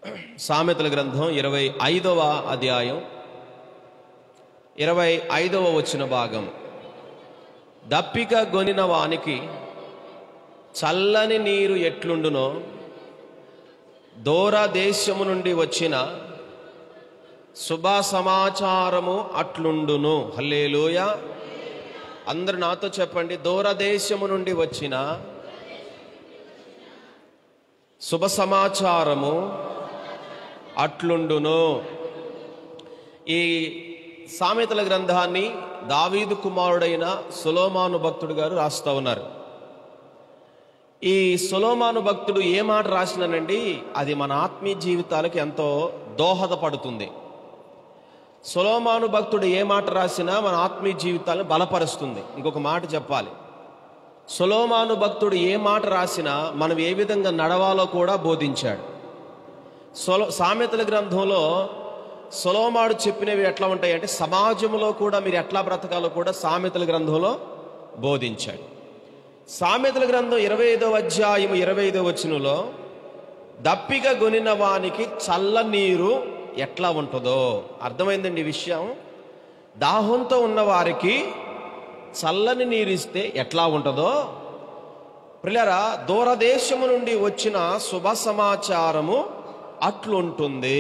సామెతల గ్రంథం ఇరవై ఐదవ అధ్యాయం ఇరవై ఐదవ వచ్చిన భాగం దప్పిక గొనిన వానికి చల్లని నీరు ఎట్లుండునో దూర దేశము నుండి వచ్చిన శుభ సమాచారము అట్లుండును హల్లేలూయ అందరు నాతో చెప్పండి దూరదేశము నుండి వచ్చిన శుభ సమాచారము అట్లుండును ఈ సామెతల గ్రంథాన్ని దావీదు కుమారుడైన సులోమాను భక్తుడు గారు రాస్తా ఉన్నారు ఈ సులోమాను భక్తుడు ఏ మాట రాసినానండి అది మన ఆత్మీయ జీవితాలకు ఎంతో దోహదపడుతుంది సులోమాను భక్తుడు ఏ మాట రాసినా మన ఆత్మీయ జీవితాలను బలపరుస్తుంది ఇంకొక మాట చెప్పాలి సులోమాను భక్తుడు ఏ మాట రాసినా మనం ఏ విధంగా నడవాలో కూడా బోధించాడు సొలో సామెతల గ్రంథంలో సొలోమాడు చెప్పినవి ఎట్లా ఉంటాయి అంటే సమాజంలో కూడా మీరు ఎట్లా బ్రతకాలో కూడా సామెతల గ్రంథంలో బోధించాడు సామెతల గ్రంథం ఇరవై ఐదవ అధ్యాయం ఇరవై ఐదవ వచనంలో దప్పిక గొనిన వానికి చల్ల నీరు ఎట్లా ఉంటుందో అర్థమైందండి ఈ విషయం దాహంతో ఉన్న వారికి చల్లని నీరు ఇస్తే ఎట్లా ఉంటుందో పిల్లరా దూరదేశము నుండి వచ్చిన శుభ సమాచారము అట్లుంటుంది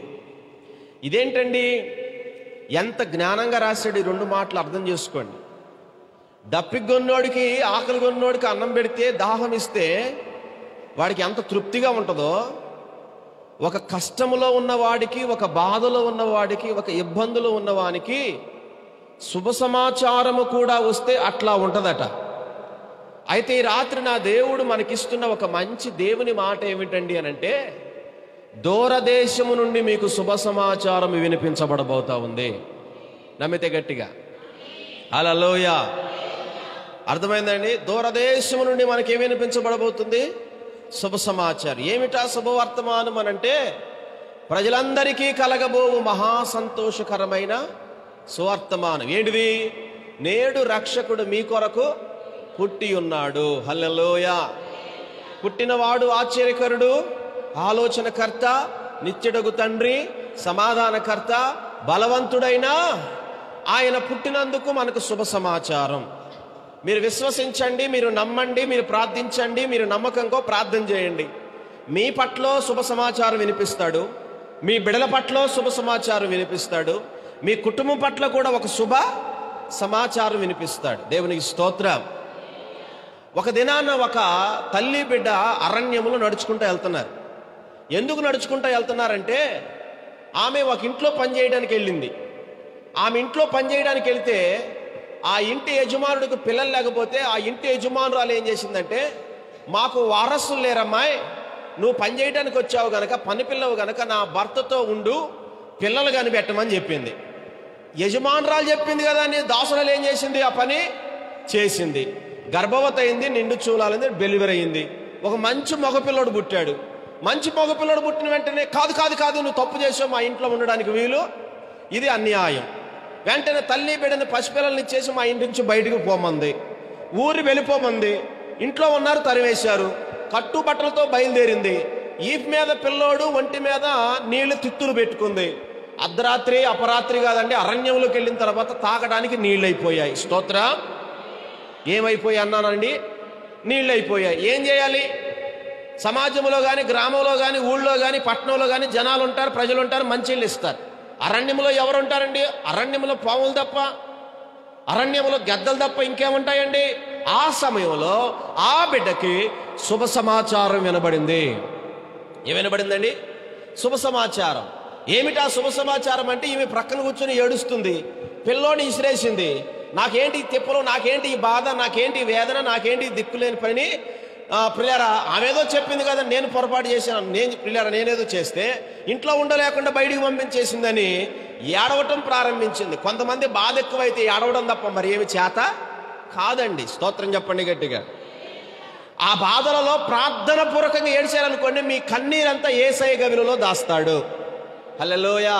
ఇదేంటండి ఎంత జ్ఞానంగా రాశాడు ఈ రెండు మాటలు అర్థం చేసుకోండి దప్పిగొన్నోడికి ఆకలి కొన్నోడికి అన్నం పెడితే దాహం ఇస్తే వాడికి ఎంత తృప్తిగా ఉంటుందో ఒక కష్టములో ఉన్నవాడికి ఒక బాధలో ఉన్నవాడికి ఒక ఇబ్బందులో ఉన్నవానికి శుభ సమాచారము కూడా వస్తే అట్లా ఉంటదట అయితే ఈ రాత్రి నా దేవుడు మనకిస్తున్న ఒక మంచి దేవుని మాట ఏమిటండి అని అంటే దూరదేశము నుండి మీకు శుభ సమాచారం వినిపించబడబోతా ఉంది నమ్మితే గట్టిగా అలలోయ అర్థమైందండి దూరదేశము నుండి మనకి ఏమి వినిపించబడబోతుంది శుభ సమాచారం ఏమిటా శుభవర్తమానం అనంటే ప్రజలందరికీ కలగబోవు మహా సంతోషకరమైన సువర్తమానం ఏంటిది నేడు రక్షకుడు మీ కొరకు పుట్టి ఉన్నాడు హల్లెలూయ పుట్టినవాడు ఆశ్చర్యకరుడు ఆలోచనకర్త నిత్యుడగు తండ్రి సమాధానకర్త బలవంతుడైన ఆయన పుట్టినందుకు మనకు శుభ సమాచారం మీరు విశ్వసించండి మీరు నమ్మండి మీరు ప్రార్థించండి మీరు నమ్మకంతో ప్రార్థన చేయండి మీ పట్ల శుభ సమాచారం వినిపిస్తాడు మీ బిడల పట్ల శుభ సమాచారం వినిపిస్తాడు మీ కుటుంబం పట్ల కూడా ఒక శుభ సమాచారం వినిపిస్తాడు దేవునికి స్తోత్రం ఒక దినాన ఒక తల్లి బిడ్డ అరణ్యములో నడుచుకుంటూ వెళ్తున్నారు ఎందుకు నడుచుకుంటూ వెళ్తున్నారంటే ఆమె ఒక ఇంట్లో పని చేయడానికి వెళ్ళింది ఆమె ఇంట్లో పని చేయడానికి వెళ్తే ఆ ఇంటి యజమానుడికి పిల్లలు లేకపోతే ఆ ఇంటి యజమానురాలు ఏం చేసిందంటే మాకు వారసులు లేరమ్మాయి నువ్వు పని చేయడానికి వచ్చావు గనక పని పిల్లవు గనక నా భర్తతో ఉండు పిల్లలు కనిపెట్టమని చెప్పింది యజమానురాలు చెప్పింది కదా అని దాసురాలు ఏం చేసింది ఆ పని చేసింది గర్భవతి అయింది నిండు చూలాలింది డెలివరీ అయింది ఒక మంచి మగపిల్లడు పుట్టాడు మంచి మగపిల్లడు పుట్టిన వెంటనే కాదు కాదు కాదు నువ్వు తప్పు చేసావు మా ఇంట్లో ఉండడానికి వీలు ఇది అన్యాయం వెంటనే తల్లి బిడ్డని పసిపిల్లల్ని ఇచ్చేసి మా ఇంటి నుంచి బయటకు పోమంది ఊరి వెళ్ళిపోమంది ఇంట్లో ఉన్నారు తరివేశారు కట్టుబట్టలతో బయలుదేరింది ఈప్ మీద పిల్లోడు ఒంటి మీద నీళ్లు తిత్తులు పెట్టుకుంది అర్ధరాత్రి అపరాత్రి కాదండి అరణ్యంలోకి వెళ్ళిన తర్వాత తాగడానికి నీళ్ళు అయిపోయాయి స్తోత్ర ఏమైపోయాయి అన్నానండి నీళ్ళు అయిపోయాయి ఏం చేయాలి సమాజంలో కానీ గ్రామంలో కానీ ఊళ్ళో కానీ పట్టణంలో కానీ జనాలు ఉంటారు ప్రజలు ఉంటారు మంచిళ్ళు ఇస్తారు అరణ్యంలో ఎవరు ఉంటారండి అరణ్యంలో పాములు తప్ప అరణ్యంలో గద్దలు తప్ప ఇంకేముంటాయండి ఆ సమయంలో ఆ బిడ్డకి శుభ సమాచారం వినబడింది ఏం వినబడిందండి శుభ సమాచారం ఏమిటా శుభ సమాచారం అంటే ఈమె ప్రక్కన కూర్చొని ఏడుస్తుంది పిల్లోని ఇసిరేసింది నాకేంటి ఈ తిప్పలు నాకేంటి ఈ బాధ నాకేంటి ఈ వేదన నాకేంటి ఈ దిక్కులేని పని ఆ, ప్రియారా ఆమెదో చెప్పింది కదా నేను పొరపాటు చేశాను నేను ప్రియారా నేనేదో చేస్తే ఇంట్లో ఉండలేకుండా బయటికి పంపించేసిందని ఏడవటం ప్రారంభించింది కొంతమంది బాధ ఎక్కువైతే ఏడవడం తప్ప మరి ఏమి చేత కాదండి స్తోత్రం చెప్పండి గట్టిగా ఆ బాధలలో ప్రార్థన పూర్వకంగా ఏడ్చారనుకోండి మీ కన్నీరంతా ఏసఐ గవిలో దాస్తాడు హల్లెలూయా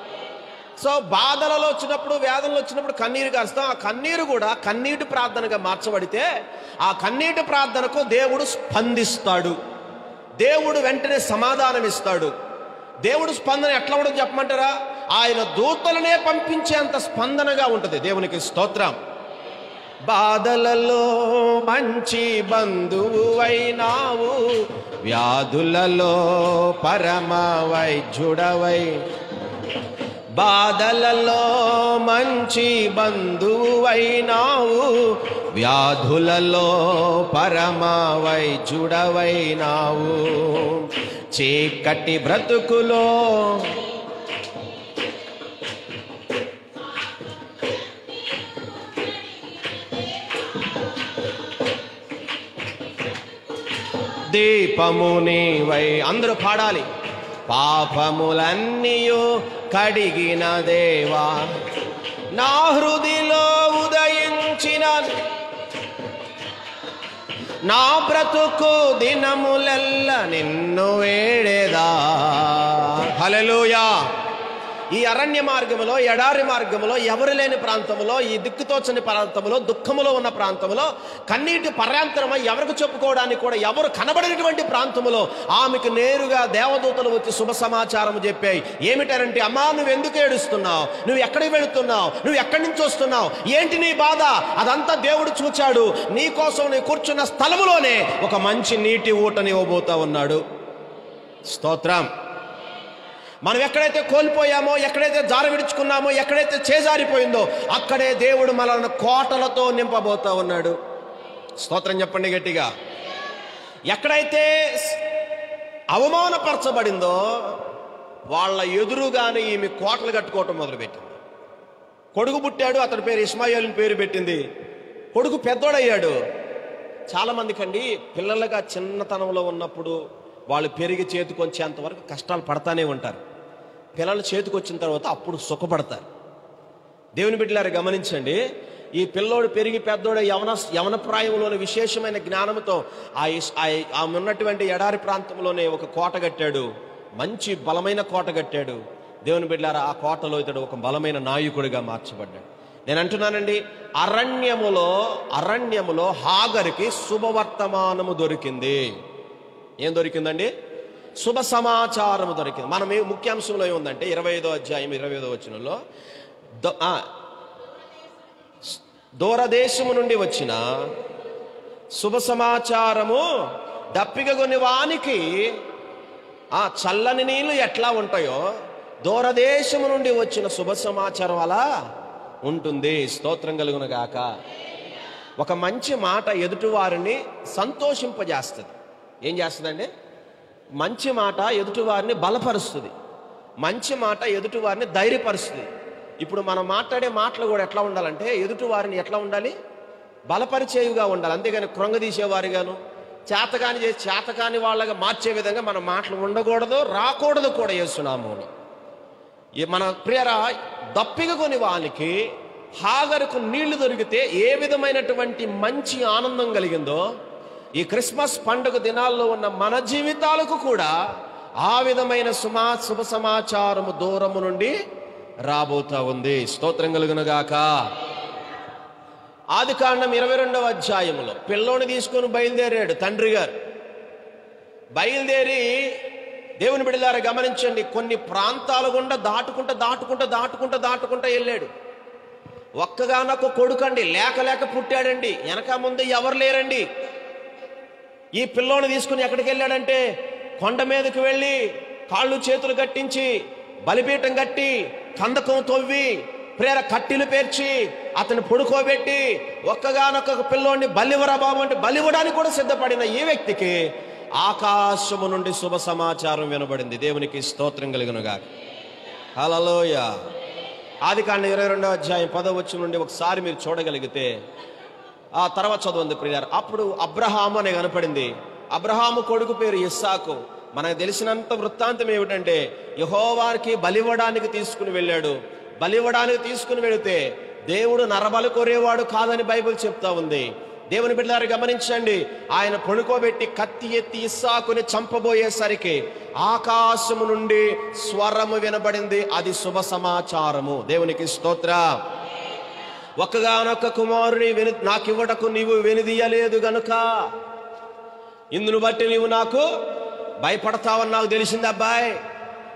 సో బాధలలో వచ్చినప్పుడు వేదనలు వచ్చినప్పుడు కన్నీరు కారుస్తాం ఆ కన్నీరు కూడా కన్నీటి ప్రార్థనగా మార్చబడితే ఆ కన్నీటి ప్రార్థనకు దేవుడు స్పందిస్తాడు దేవుడు వెంటనే సమాధానం ఇస్తాడు దేవుడు స్పందన ఎట్లా ఉండదు చెప్పమంటారా ఆయన దూతలనే పంపించేంత స్పందనగా ఉంటుంది దేవునికి స్తోత్రం బాధలలో మంచి బంధువు అయినావు వ్యాధులలో పరమ వైద్యుడవై బాధలలో మంచి బంధువైనావు వ్యాధులలో పరమ వైద్యుడవైనావు చీకటి బ్రతుకులో దీపము నీవై అందరూ పాడాలి పాపములన్నీయు కడిగిన దేవా నా హృదిలో ఉదయించిన నా బ్రతుకు దినములెల్ల నిన్ను వేడేదా హల్లెలూయా ఈ అరణ్య మార్గములో ఎడారి మార్గములో ఎవరు లేని ప్రాంతంలో ఈ దిక్కుతోచని ప్రాంతంలో దుఃఖములో ఉన్న ప్రాంతంలో కన్నీటి పర్యాంతరమై ఎవరికి చెప్పుకోవడానికి కూడా ఎవరు కనబడినటువంటి ప్రాంతములో ఆమెకు నేరుగా దేవదూతలు వచ్చి శుభ సమాచారం చెప్పాయి ఏమిటారంటే అమ్మా నువ్వు ఎందుకు ఏడుస్తున్నావు నువ్వు ఎక్కడికి వెళుతున్నావు నువ్వు ఎక్కడి నుంచి వస్తున్నావు ఏంటి నీ బాధ అదంతా దేవుడు చూచాడు నీ కోసం నీ కూర్చున్న స్థలములోనే ఒక మంచి నీటి ఊటని ఇవ్వబోతా ఉన్నాడు స్తోత్రం మనం ఎక్కడైతే కోల్పోయామో ఎక్కడైతే జార విడుచుకున్నామో ఎక్కడైతే చేజారిపోయిందో అక్కడే దేవుడు మనల్ని కోటలతో నింపబోతా ఉన్నాడు స్తోత్రం చెప్పండి గట్టిగా ఎక్కడైతే అవమానపరచబడిందో వాళ్ళ ఎదురుగానే ఈమె కోటలు కట్టుకోవటం మొదలుపెట్టింది కొడుకు పుట్టాడు అతడి పేరు ఇస్మాయిల్ పేరు పెట్టింది కొడుకు పెద్దోడయ్యాడు చాలా మందికండి పిల్లలుగా చిన్నతనంలో ఉన్నప్పుడు వాళ్ళు పెరిగి చేతికొచ్చేంత వరకు కష్టాలు పడతానే ఉంటారు పిల్లలు చేతికి వచ్చిన తర్వాత అప్పుడు సుఖపడతారు దేవుని బిడ్డలారు గమనించండి ఈ పిల్లోడు పెరిగి పెద్దోడు యవన యవన ప్రాయంలోని విశేషమైన జ్ఞానంతో ఆ ఇస్- ఆ- ఆమె ఉన్నటువంటి ఎడారి ప్రాంతంలోనే ఒక కోట కట్టాడు మంచి బలమైన కోట కట్టాడు దేవుని బిడ్డలారా ఆ కోటలో ఇతడు ఒక బలమైన నాయకుడిగా మార్చబడ్డాడు నేను అంటున్నానండి అరణ్యములో అరణ్యములో హాగరికి శుభవర్తమానము దొరికింది ఏం దొరికిందండి శుభ సమాచారం దొరికింది మనం ఏ ముఖ్యాంశంలో ఏముందంటే ఇరవై ఐదో అధ్యాయం ఇరవై ఐదో వచనంలో ద- ఆ, దూరదేశము నుండి వచ్చిన శుభ సమాచారము దప్పికగొని వానికి ఆ చల్లని నీళ్లు ఎట్లా ఉంటాయో దూరదేశము నుండి వచ్చిన శుభ సమాచారం అలా ఉంటుంది స్తోత్రం కలుగును గాక ఒక మంచి మాట ఎదుటి వారిని సంతోషింపజేస్తుంది ఏం చేస్తుందండి మంచి మాట ఎదుటి వారిని బలపరుస్తుంది మంచి మాట ఎదుటి వారిని ధైర్యపరుస్తుంది ఇప్పుడు మనం మాట్లాడే మాటలు కూడా ఎట్లా ఉండాలంటే ఎదుటి వారిని ఎట్లా ఉండాలి బలపరిచేవిగా ఉండాలి అంతేగాని కృంగదీసేవారిగాను చేతకాని చేసి చేతకాని వాళ్ళగా మార్చే విధంగా మన మాటలు ఉండకూడదు రాకూడదు కూడా చేస్తున్నాము ఈ మన ప్రియరా దప్పిక కొని వానికి హాగరుకు నీళ్లు దొరికితే ఏ విధమైనటువంటి మంచి ఆనందం కలిగిందో ఈ క్రిస్మస్ పండుగ దినాల్లో ఉన్న మన జీవితాలకు కూడా ఆ విధమైన సుమా శుభ సమాచారము దూరము నుండి రాబోతా ఉంది స్తోత్రం కలుగునుగాక ఆది కాండం ఇరవై రెండవ అధ్యాయములో పిల్లోని తీసుకొని బయలుదేరాడు తండ్రి గారు బయలుదేరి దేవుని బిడ్డలారా గమనించండి కొన్ని ప్రాంతాల గుండా దాటుకుంటా దాటుకుంటా దాటుకుంటా దాటుకుంటా వెళ్ళాడు ఒక్కగానొక్క కొడుకండి లేక లేక పుట్టాడండి వెనక ముందు ఎవరు లేరండి ఈ పిల్లోని తీసుకుని ఎక్కడికి వెళ్ళాడంటే కొండ మీదకి వెళ్ళి కాళ్ళు చేతులు కట్టించి బలిపీఠం కట్టి కందకం తవ్వి ప్రేర కట్టిలు పేర్చి అతను పొడుకోబెట్టి ఒక్కగానొక్క పిల్లోని బలివరా బాబు అంటే బలివ్వడానికి కూడా సిద్ధపడిన ఈ వ్యక్తికి ఆకాశము నుండి శుభ సమాచారం వినబడింది దేవునికి స్తోత్రం కలుగునుగా హలలోయ ఆది కాండ ఇరవై రెండవ అధ్యాయం పదవచ్చు నుండి ఒకసారి మీరు చూడగలిగితే ఆ తర్వాత చదవండి ప్రియారు అప్పుడు అబ్రహాము అనే కనపడింది అబ్రహాము కొడుకు పేరు ఇస్సాకు మనకు తెలిసినంత వృత్తాంతం ఏమిటంటే యహోవారికి బలివ్వడానికి తీసుకుని వెళ్ళాడు బలివ్వడానికి తీసుకుని వెళితే దేవుడు నరబలి కోరేవాడు కాదని బైబిల్ చెప్తా ఉంది దేవుని బిడ్డలారు గమనించండి ఆయన పడుకోబెట్టి కత్తి ఎత్తి ఇస్సాకుని చంపబోయేసరికి ఆకాశము నుండి స్వరము వినబడింది అది శుభ సమాచారము దేవునికి స్తోత్ర ఒక్కగానొక్క కుమారుని వెను నాకివ్వటకు నీవు వెనుదీయలేదు గనుక ఇందును బట్టి నీవు నాకు భయపడతావని నాకు తెలిసింది అబ్బాయి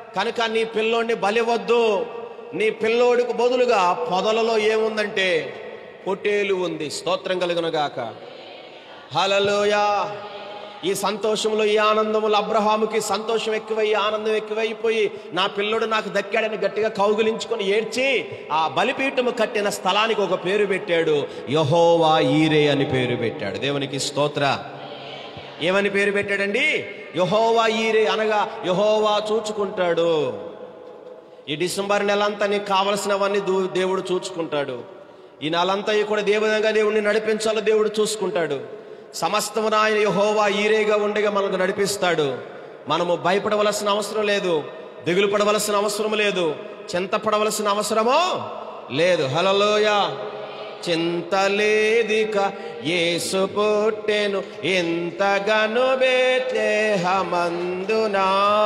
కనుక నీ పిల్లోడిని బలివద్దు నీ పిల్లోడికి బదులుగా పొదలలో ఏముందంటే పొట్టేలు ఉంది స్తోత్రం కలుగును గాక హలలోయా ఈ సంతోషంలో ఈ ఆనందములు అబ్రహాముకి సంతోషం ఎక్కువై ఆనందం ఎక్కువైపోయి నా పిల్లోడు నాకు దక్కాడని గట్టిగా కౌగులించుకొని ఏడ్చి ఆ బలిపీఠము కట్టిన స్థలానికి ఒక పేరు పెట్టాడు యహోవా ఈరే అని పేరు పెట్టాడు దేవునికి స్తోత్ర ఏమని పేరు పెట్టాడండి యహోవా ఈరే అనగా యహోవా చూచుకుంటాడు ఈ డిసెంబర్ నెలంతా నీకు కావలసినవన్నీ దూ- దేవుడు చూచుకుంటాడు ఈ నెలంతా కూడా దేవునిగా దేవుడిని నడిపించాలో దేవుడు చూసుకుంటాడు సమస్తమును ఆయన యహోవా ఈరేగా ఉండగా మనకు నడిపిస్తాడు మనము భయపడవలసిన అవసరం లేదు దిగులు పడవలసిన అవసరం లేదు చింతపడవలసిన అవసరమో లేదు హలలోయ చింతలేదిక యేసు పుట్టెను ఎంతగాను బేత్లేహమందునా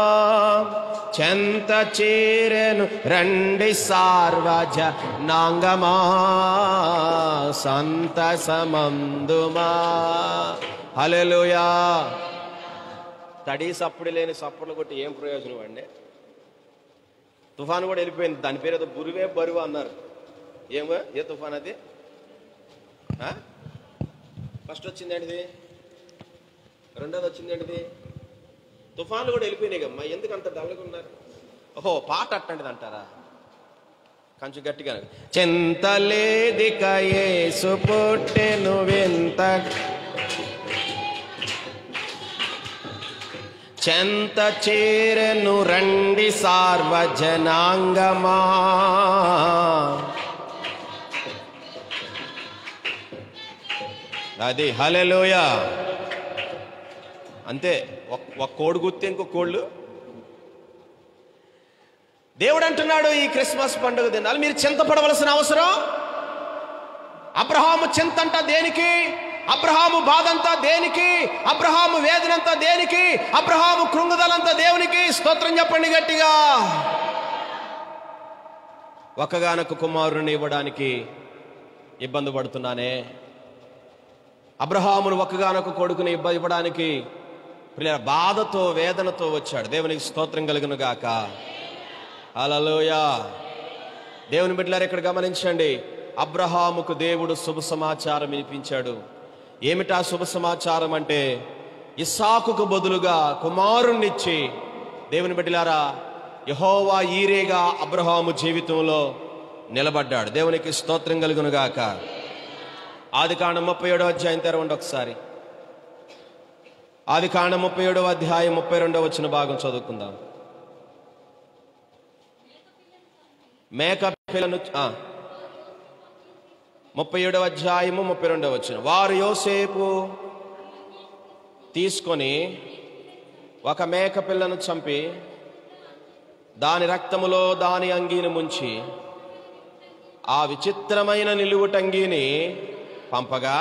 చెంత చేరెను రండి సార్వజ నాంగమా సంతసమందుమా హల్లెలూయా తడి సప్పుడు లేని సప్పులు కొట్టి ఏం ప్రయోజనం అండి తుఫాను కూడా వెళ్ళిపోయింది దాని పేరు ఏదో బురువే బరువు అన్నారు ఏమో ఏ తుఫాన్ అది ఆ? ఫస్ట్ వచ్చింది ఏంటిది రెండోది వచ్చింది ఏంటిది తుఫాన్లు కూడా వెళ్ళిపోయినాయి కమ్మా ఎందుకు అంత డల్గా ఉన్నారు ఓహో పాట అట్టంటిది అంటారా కొంచెం గట్టిగా చింతలేదిక యేసు పుట్టెను వింత చెంత చేరెను రండి సార్వజనాంగమా అది హలెలోయ అంతే ఒక- ఒక కోడి గుర్తి ఇంకో కోళ్ళు దేవుడు అంటున్నాడు ఈ క్రిస్మస్ పండుగ దినాలు మీరు చింతపడవలసిన అవసరం అబ్రహాము చింతంట దేనికి అబ్రహాము బాధంతా దేనికి అబ్రహాము వేదనంతా దేనికి అబ్రహాము కృంగుదలంతా దేవునికి స్తోత్రం చెప్పండి గట్టిగా ఒక్కగానొక్క కుమారుని ఇవ్వడానికి ఇబ్బంది పడుతున్నానే అబ్రహామును ఒక్కగానొక్క కొడుకుని ఇబ్బ ఇవ్వడానికి ప్రియ బాధతో వేదనతో వచ్చాడు దేవునికి స్తోత్రం కలుగును గాక అలలోయ దేవుని బిడ్డలారు ఇక్కడ గమనించండి అబ్రహాముకు దేవుడు శుభ సమాచారం వినిపించాడు ఏమిటా శుభ సమాచారం అంటే ఇస్సాకుకు బదులుగా కుమారుణ్ణిచ్చి దేవుని బిడ్డలారా యహోవా ఈరేగా అబ్రహాము జీవితంలో నిలబడ్డాడు దేవునికి స్తోత్రం కలుగును గాక ఆది కాండం ముప్పై ఏడో అధ్యాయం తెరవండి ఒకసారి ఆది కాండం ముప్పై ఏడవ అధ్యాయం ముప్పై రెండవ వచ్చిన భాగం చదువుకుందాం మేక పిల్లను ఆ. ముప్పై ఏడవ అధ్యాయము ముప్పై రెండవ వచ్చిన వారు యోసేపు తీసుకొని ఒక మేక పిల్లను చంపి దాని రక్తములో దాని అంగీని ముంచి ఆ విచిత్రమైన నిలువుటంగీని పంపగా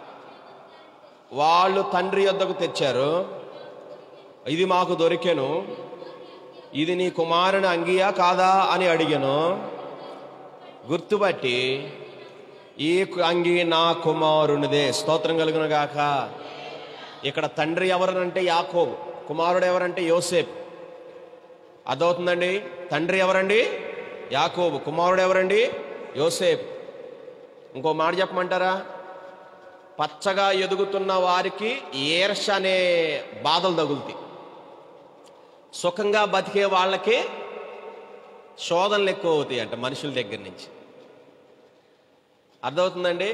వాళ్ళు తండ్రి యొద్దకు తెచ్చారు ఇది మాకు దొరికెను ఇది నీ కుమారుని అంగియా కాదా అని అడిగాను గుర్తుపట్టి ఈ అంగి నా కుమారునిదే స్తోత్రం కలుగును గాక ఇక్కడ తండ్రి ఎవరనంటే యాకోబు కుమారుడు ఎవరంటే యోసేపు అర్థమవుతుందండి తండ్రి ఎవరండి యాకోబు కుమారుడు ఎవరండి యోసేపు ఇంకో మాట చెప్పమంటారా పచ్చగా ఎదుగుతున్న వారికి ఈర్ష అనే బాధలు తగులుతాయి సుఖంగా బతికే వాళ్ళకి శోధనలు ఎక్కువ అవుతాయి అంట మనుషుల దగ్గర నుంచి అర్థమవుతుందండి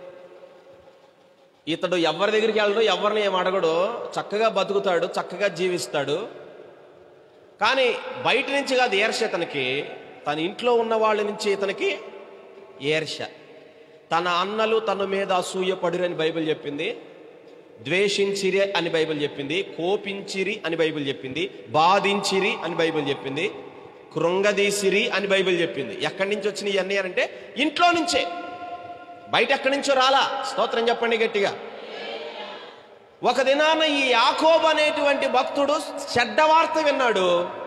ఇతడు ఎవరి దగ్గరికి వెళ్ళడు ఎవరిని ఏం అడగడు చక్కగా బతుకుతాడు చక్కగా జీవిస్తాడు కానీ బయట నుంచి కాదు ఈర్ష ఇతనికి తన ఇంట్లో ఉన్న వాళ్ళ నుంచి ఇతనికి ఈర్ష తన అన్నలు తన మీద అసూయ పడిరని బైబిల్ చెప్పింది ద్వేషించిరి అని బైబిల్ చెప్పింది కోపించిరి అని బైబిల్ చెప్పింది బాధించిరి అని బైబిల్ చెప్పింది కృంగదీసిరి అని బైబిల్ చెప్పింది ఎక్కడి నుంచి వచ్చినాయి ఇవన్నీ అంటే ఇంట్లో నుంచే బయట ఎక్కడి నుంచో రాలా స్తోత్రం చెప్పండి గట్టిగా ఒక దినాన ఈ యాకోబ్ అనేటువంటి భక్తుడు చెడ్డ వార్త విన్నాడు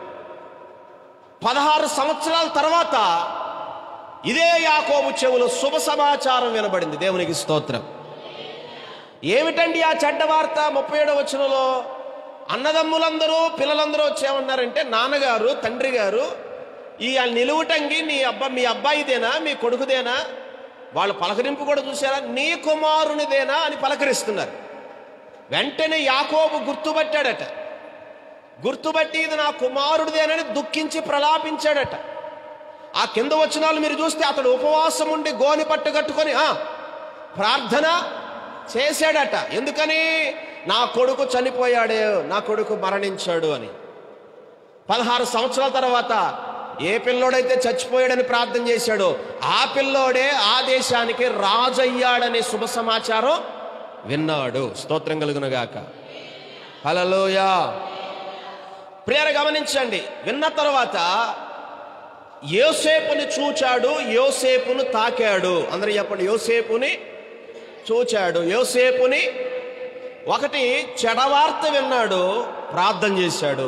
పదహారు సంవత్సరాల తర్వాత ఇదే యాకోబు చెవులు శుభ సమాచారం వినబడింది దేవునికి స్తోత్రం ఏమిటండి ఆ చెడ్డ వార్త ముప్పై ఏడవ వచనంలో అన్నదమ్ములందరూ పిల్లలందరూ వచ్చేమన్నారంటే నాన్నగారు తండ్రి గారు ఈ నిలువుటంగి నీ అబ్బా మీ అబ్బాయిదేనా మీ కొడుకుదేనా వాళ్ళ పలకరింపు కూడా చూసారా నీ కుమారునిదేనా అని పలకరిస్తున్నారు వెంటనే యాకోబు గుర్తుపట్టాడట గుర్తుపట్టి ఇది నా కుమారుడిదేనని దుఃఖించి ప్రలాపించాడట ఆ కింద వచనాలు మీరు చూస్తే అతడు ఉపవాసం ఉండి గోని పట్టు కట్టుకొని ఆ, ప్రార్థన చేశాడట ఎందుకని నా కొడుకు చనిపోయాడు నా కొడుకు మరణించాడు అని పదహారు సంవత్సరాల తర్వాత ఏ పిల్లోడైతే చచ్చిపోయాడని ప్రార్థన చేశాడో ఆ పిల్లోడే ఆ దేశానికి రాజయ్యాడనే శుభ సమాచారం విన్నాడు స్తోత్రం కలుగునుగాక హలలోయా ప్రియర గమనించండి విన్న తర్వాత యోసేపుని చూచాడు యోసేపును తాకాడు అందరూ చెప్పండి యోసేపుని చూచాడు యోసేపుని ఒకటి చెడవార్త విన్నాడు ప్రార్థన చేశాడు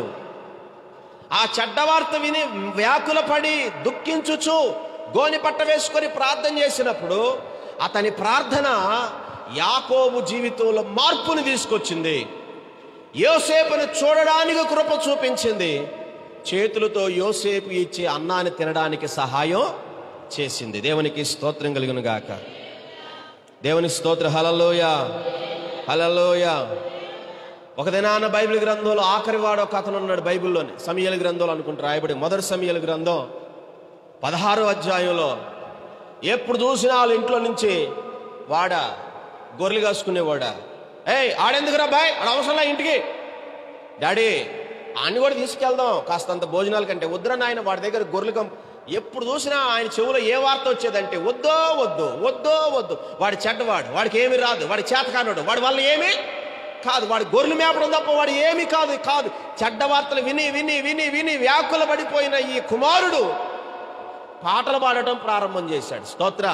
ఆ చెడ్డ వార్త విని వ్యాకులపడి దుఃఖించుచు గోని పట్ట వేసుకొని ప్రార్థన చేసినప్పుడు అతని ప్రార్థన యాకోబు జీవితంలో మార్పుని తీసుకొచ్చింది యోసేపును చూడడానికి కృప చూపించింది చేతులతో యోసేపు ఇచ్చే అన్నాన్ని తినడానికి సహాయం చేసింది దేవునికి స్తోత్రం కలుగును గాక దేవుని స్తోత్ర హలలోయ హలలోయ ఒక దినాన బైబిల్ గ్రంథంలో ఆఖరి వాడు ఒక అతను ఉన్నాడు బైబిల్లోని సమయల గ్రంథంలో అనుకుంటూ రాయబడి మొదటి సమయల గ్రంథం పదహారో అధ్యాయంలో ఎప్పుడు చూసినా వాళ్ళ ఇంట్లో నుంచి వాడ గొర్రెలు కాసుకునేవాడా ఏయ్ ఆడెందుకురా బాయ్ ఆడ అవసరంలా ఇంటికి డాడీ అన్ని కూడా తీసుకెళ్దాం కాస్తంత భోజనాల కంటే వద్దురా నాయన వాడి దగ్గర గొర్రెలు కం ఎప్పుడు చూసినా ఆయన చెవులో ఏ వార్త వచ్చేదంటే వద్దో వద్దు వద్దో వద్దు వాడి చెడ్డవాడు వాడికి ఏమి రాదు వాడి చేతకానుడు వాడి వల్ల ఏమి కాదు వాడి గొర్రెలు మేపడం తప్ప వాడు ఏమి కాదు కాదు చెడ్డ వార్తలు విని విని విని విని వ్యాకుల పడిపోయిన ఈ కుమారుడు పాటలు పాడటం ప్రారంభం చేశాడు స్తోత్ర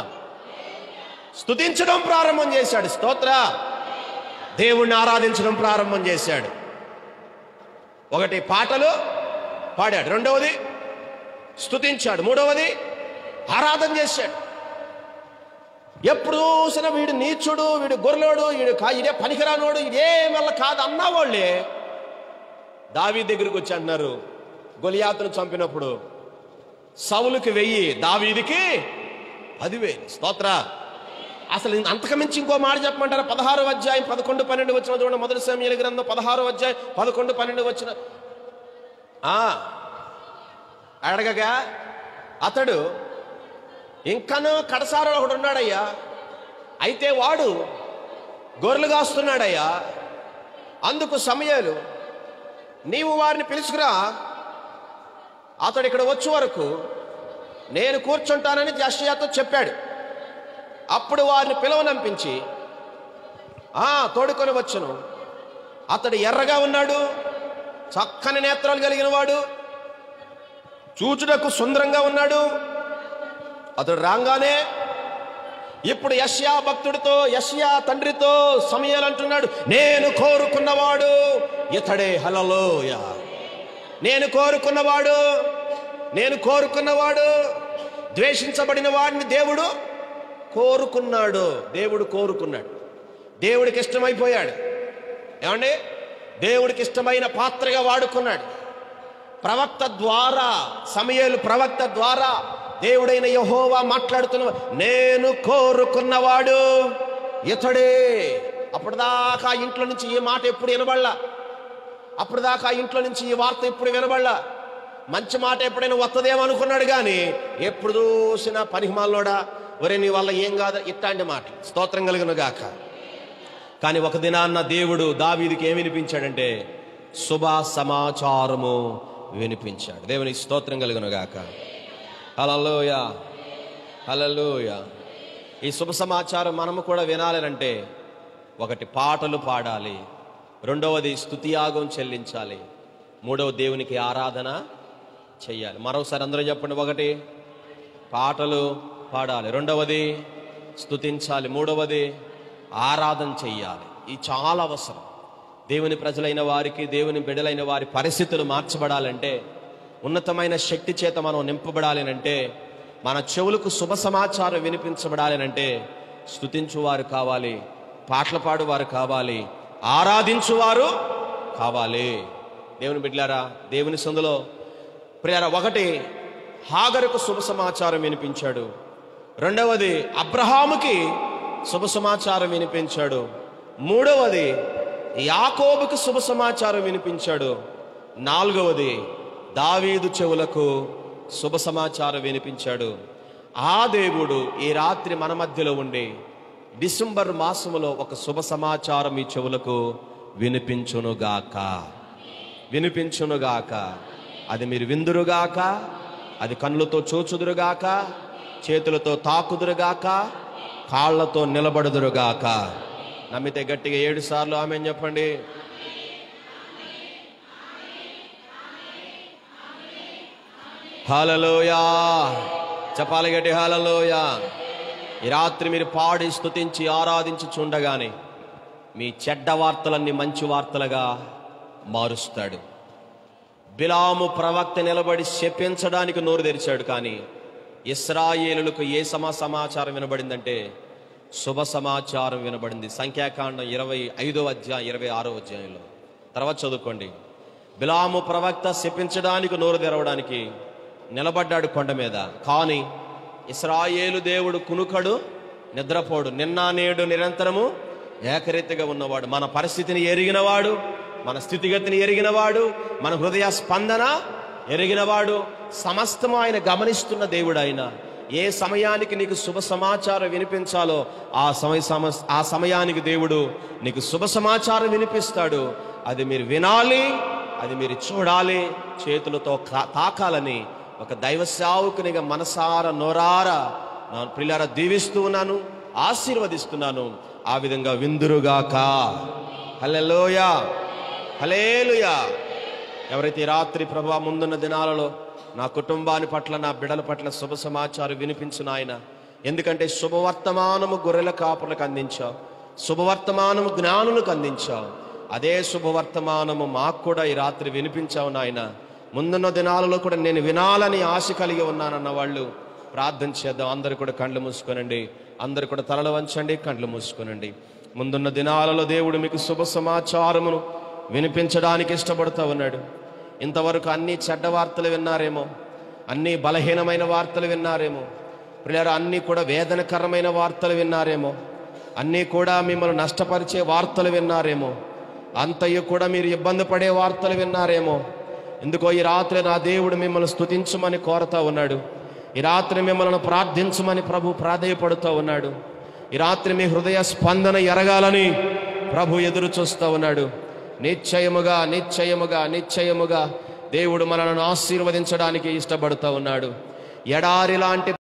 స్తుతించడం ప్రారంభం చేశాడు స్తోత్ర దేవుణ్ణి ఆరాధించడం ప్రారంభం చేశాడు ఒకటి పాటలు పాడాడు రెండవది స్తుతించాడు మూడవది ఆరాధన చేశాడు ఎప్పుడు చూసినా వీడు నీచుడు వీడు గొర్రెలోడు వీడు కా ఇదే పనికిరానోడు ఇదే వల్ల కాదు అన్నవాళ్ళే దావీ దగ్గరికి వచ్చి అంటున్నారు గొలియాతును చంపినప్పుడు సౌలుకి వెయ్యి దావీదికి పదివేలు స్తోత్ర అసలు అంతకమించి ఇంకో మాట చెప్పమంటారా పదహారు అధ్యాయం పదకొండు పన్నెండు వచ్చిన చూడండి మొదటి సమయాల గ్రంథం పదహారు అధ్యాయం పదకొండు పన్నెండు వచ్చిన ఆ, అడగగా అతడు ఇంకనూ కడసారలో ఒకడు ఉన్నాడయ్యా అయితే వాడు గొర్రెలు కాస్తున్నాడయ్యా అందుకు సమయాలు నీవు వారిని పిలుచుకురా అతడు ఇక్కడ వచ్చే వరకు నేను కూర్చుంటానని జషయాతో చెప్పాడు అప్పుడు వారిని పిలవనంపించి ఆ తోడుకొని వచ్చును అతడు ఎర్రగా ఉన్నాడు చక్కని నేత్రాలు కలిగిన వాడు చూచుటకు సుందరంగా ఉన్నాడు అతడు రాగానే ఇప్పుడు యష్యా భక్తుడితో యష్యా తండ్రితో సమయాలు అంటున్నాడు నేను కోరుకున్నవాడు ఇతడే హలలోయ నేను కోరుకున్నవాడు నేను కోరుకున్నవాడు ద్వేషించబడిన వాడిని దేవుడు కోరుకున్నాడు దేవుడు కోరుకున్నాడు దేవుడికి ఇష్టమైపోయాడు ఏమండి దేవుడికి ఇష్టమైన పాత్రగా వాడుకున్నాడు ప్రవక్త ద్వారా సమయలు ప్రవక్త ద్వారా దేవుడైన యహోవా మాట్లాడుతున్న నేను కోరుకున్నవాడు ఇతడే అప్పటిదాకా ఇంట్లో నుంచి ఈ మాట ఎప్పుడు వినబడలా అప్పటిదాకా ఇంట్లో నుంచి ఈ వార్త ఎప్పుడు వినబడలా మంచి మాట ఎప్పుడైనా వస్తుందేమో అనుకున్నాడు కానీ ఎప్పుడు చూసినా పనిహిమాల్లోడా ఒరే నీ వల్ల ఏం కాదు ఇట్లాంటి మాట స్తోత్రం కలిగిన గాక కానీ ఒక దినాన్న దేవుడు దావీదికి ఏమి వినిపించాడంటే శుభ సమాచారము వినిపించాడు దేవుని స్తోత్రం కలుగును గాక హలలోయ హలలోయ ఈ శుభ సమాచారం మనము కూడా వినాలనంటే ఒకటి పాటలు పాడాలి రెండవది స్తుతియాగం చెల్లించాలి మూడవ దేవునికి ఆరాధన చెయ్యాలి మరోసారి అందరూ చెప్పండి ఒకటి పాటలు పాడాలి రెండవది స్తుతించాలి మూడవది ఆరాధన చెయ్యాలి ఇది చాలా అవసరం దేవుని ప్రజలైన వారికి దేవుని బిడలైన వారి పరిస్థితులు మార్చబడాలంటే ఉన్నతమైన శక్తి చేత మనం నింపబడాలి అంటే మన చెవులకు శుభ సమాచారం వినిపించబడాలి అంటే స్తుతించువారు కావాలి పాటలు పాడువారు కావాలి ఆరాధించువారు కావాలి దేవుని బిడ్లారా దేవుని సందులో ప్రియారా ఒకటి హాగరుకు శుభ సమాచారం వినిపించాడు రెండవది అబ్రహాముకి శుభ సమాచారం వినిపించాడు మూడవది యాకోబుకు శుభ సమాచారం వినిపించాడు నాలుగవది దావీదు చెవులకు శుభ సమాచారం వినిపించాడు ఆ దేవుడు ఈ రాత్రి మన మధ్యలో ఉండి డిసెంబర్ మాసములో ఒక శుభ సమాచారం ఈ చెవులకు వినిపించునుగాక వినిపించునుగాక అది మీరు విందురుగాక అది కన్నులతో చూచుదురుగాక చేతులతో తాకుదురుగాక కాళ్ళతో నిలబడుదురుగాక నమ్మితే గట్టిగా ఏడు సార్లు ఆమె చెప్పండి హాలలోయా చెప్పాలి గట్టి హాలలోయా ఈ రాత్రి మీరు పాడి స్తుతించి ఆరాధించి చూడగానే మీ చెడ్డ వార్తలన్నీ మంచి వార్తలుగా మారుస్తాడు బిలాము ప్రవక్త నిలబడి శపించడానికి నోరు తెరిచాడు కానీ ఇస్రాయేలులకు ఏ సమా సమాచారం వినబడిందంటే శుభ సమాచారం వినబడింది సంఖ్యాకాండం ఇరవై ఐదో అధ్యాయం ఇరవై ఆరో అధ్యాయంలో తర్వాత చదువుకోండి బిలాము ప్రవక్త శపించడానికి నోరు తెరవడానికి నిలబడ్డాడు కొండ మీద కానీ ఇస్రాయేలు దేవుడు కునుకడు నిద్రపోడు నిన్న నేడు నిరంతరము ఏకరీతిగా ఉన్నవాడు మన పరిస్థితిని ఎరిగినవాడు మన స్థితిగతిని ఎరిగినవాడు మన హృదయ స్పందన ఎరిగినవాడు సమస్తము ఆయన గమనిస్తున్న దేవుడు ఆయన ఏ సమయానికి నీకు శుభ సమాచారం వినిపించాలో ఆ సమయ సమ ఆ సమయానికి దేవుడు నీకు శుభ సమాచారం వినిపిస్తాడు అది మీరు వినాలి అది మీరు చూడాలి చేతులతో కా- తాకాలని ఒక దైవ సేవకునిగా మనసార నోరారా నా పిల్లర దీవిస్తూ ఉన్నాను ఆశీర్వదిస్తున్నాను ఆ విధంగా విందురుగాక హల్లెలూయా హలేలుయా ఎవరైతే ఈ రాత్రి ప్రభా ముందున్న దినాలలో నా కుటుంబాన్ని పట్ల నా బిడల పట్ల శుభ సమాచారం వినిపించిన ఆయన ఎందుకంటే శుభవర్తమానము గొర్రెల కాపులకు అందించావు శుభవర్తమానము జ్ఞానులకు అందించావు అదే శుభవర్తమానము మాకు కూడా ఈ రాత్రి వినిపించావు నాయన ముందున్న దినాలలో కూడా నేను వినాలని ఆశ కలిగి ఉన్నానన్న వాళ్ళు ప్రార్థన చేద్దాం అందరు కూడా కళ్ళు మూసుకోనండి అందరు కూడా తలలు వంచండి కళ్ళు మూసుకోనండి ముందున్న దినాలలో దేవుడు మీకు శుభ సమాచారమును వినిపించడానికి ఇష్టపడుతూ ఉన్నాడు ఇంతవరకు అన్ని చెడ్డ వార్తలు విన్నారేమో అన్ని బలహీనమైన వార్తలు విన్నారేమో పిల్లలు అన్నీ కూడా వేదనకరమైన వార్తలు విన్నారేమో అన్నీ కూడా మిమ్మల్ని నష్టపరిచే వార్తలు విన్నారేమో అంతయు కూడా మీరు ఇబ్బంది పడే వార్తలు విన్నారేమో ఎందుకో ఈ రాత్రి నా దేవుడు మిమ్మల్ని స్తుతించమని కోరుతా ఉన్నాడు ఈ రాత్రి మిమ్మల్ని ప్రార్థించమని ప్రభు ప్రాధేయపడుతూ ఉన్నాడు ఈ రాత్రి మీ హృదయ స్పందన ఎరగాలని ప్రభు ఎదురు చూస్తూ ఉన్నాడు నిశ్చయముగా నిశ్చయముగా నిశ్చయముగా దేవుడు మనలను ఆశీర్వదించడానికి ఇష్టపడుతూ ఉన్నాడు ఎడారి లాంటి